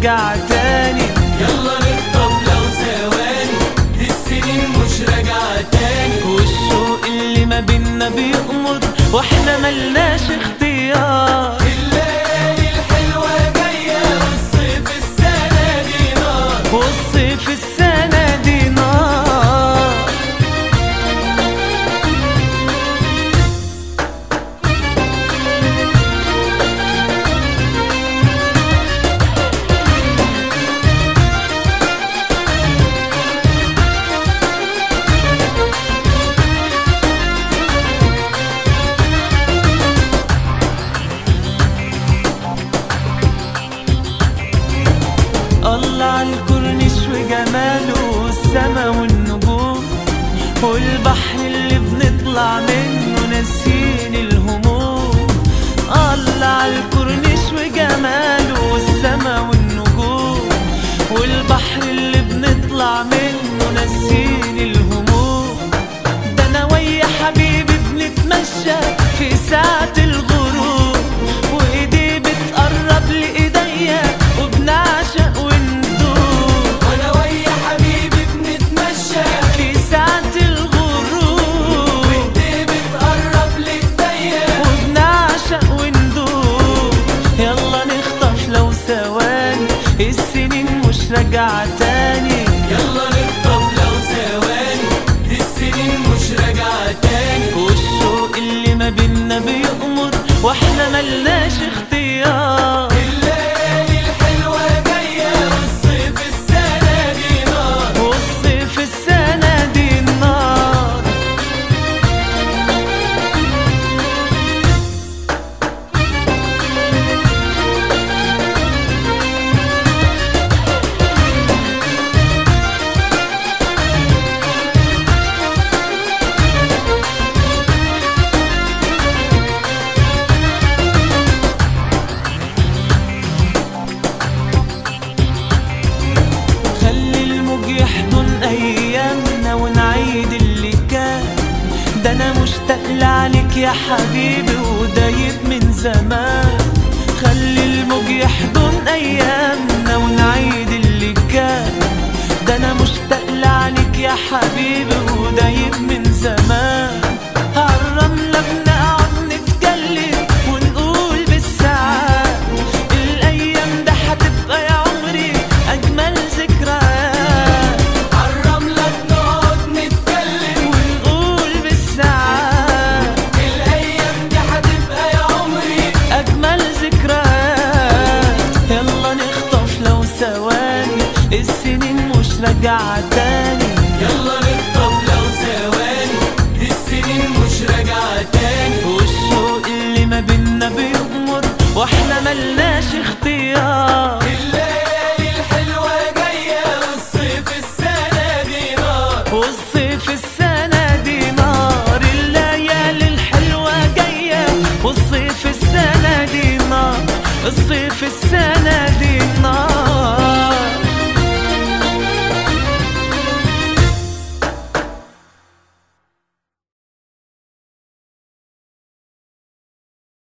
راجعة تاني يلا نخطف لو ثواني دي السنين مش راجعة تاني والشوق اللي ما بينا بيأمر واحنا ملناش اختيار الليالي الحلوة جاية والصيف السنة دي نار والصيف السنة دي نار الله عالكورنيش وجماله والسما والنجوم والبحر اللي بنطلع منه ناسيين الهموم الله عالكورنيش وجماله والسما والنجوم والبحر اللي بنطلع منه ناسيين الهموم ده انا ويا حبيبي بنتمشى في ساعة الغروب وايدي بتقرب لايديا وبنعشق وندوب وانا ويا حبيبي بنتمشى في ساعة الغروب وانت بتقرب لإيديا وبنعشق وندوب يلا نخطف لو ثواني السنين مش راجعة تاني يلا نخطف لو ثواني دي السنين مش راجعة تاني والشوق اللي ما بينا بيأمر واحنا ملناش اختيار الليالي الحلوة جاية والصيف السنة دي نار والصيف السنة دي النار خلي الموج يحضن ايامنا ونعيد اللي كان ده انا مشتاق لعليك يا حبيبي ودايب من زمان خلي الموج يحضن ايامنا ونعيد اللي كان ده انا مشتاق لعليك يا حبيبي ودايب من زمان هالرملة بنقعد نتكلم ونقول بالساعات الايام ده هتبقى يا عمري اجمل ذكريات عالرملة بنقعد نتكلم ونقول بالساعات الأيام دي هتبقى يا عمري اجمل ذكريات يلا نخطف لو ثواني السنين مش راجعة تاني يلا نخطف لو ثواني دي السنين مش راجعة تاني والشوق اللي ما بينا بيأمر واحنا ملناش اختيار